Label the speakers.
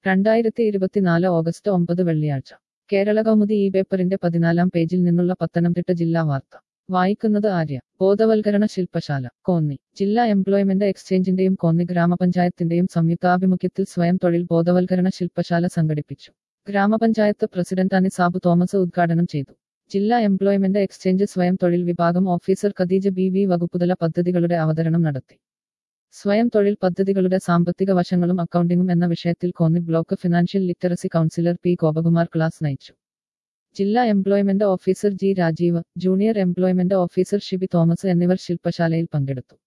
Speaker 1: രണ്ടായിരത്തി ഇരുപത്തിനാല് ഓഗസ്റ്റ് ഒമ്പത് വെള്ളിയാഴ്ച കേരള കൗമുദി ഈ പേപ്പറിന്റെ പതിനാലാം പേജിൽ നിന്നുള്ള പത്തനംതിട്ട ജില്ലാ വാർത്ത വായിക്കുന്നത് ആര്യ ബോധവൽക്കരണ ശില്പശാല കോന്നി ജില്ലാ എംപ്ലോയ്മെന്റ് എക്സ്ചേഞ്ചിന്റെയും കോന്നി ഗ്രാമപഞ്ചായത്തിന്റെയും സംയുക്താഭിമുഖ്യത്തിൽ സ്വയം തൊഴിൽ ബോധവൽക്കരണ ശില്പശാല സംഘടിപ്പിച്ചു ഗ്രാമപഞ്ചായത്ത് പ്രസിഡന്റ് അനിസാബ് തോമസ് ഉദ്ഘാടനം ചെയ്തു ജില്ലാ എംപ്ലോയ്മെന്റ് എക്സ്ചേഞ്ച് സ്വയം തൊഴിൽ വിഭാഗം ഓഫീസർ ഖദീജ ബി വി വകുപ്പുതല പദ്ധതികളുടെ അവതരണം നടത്തി സ്വയം തൊഴിൽ പദ്ധതികളുടെ സാമ്പത്തിക വശങ്ങളും അക്കൗണ്ടിങ്ങും എന്ന വിഷയത്തിൽ Konni block financial literacy counsellor P Gopakumar class നയിച്ചു ജില്ലാ employment officer G Rajeev junior employment officer Shibi Thomas എന്നിവർ ശില്പശാലയിൽ പങ്കെടുത്തു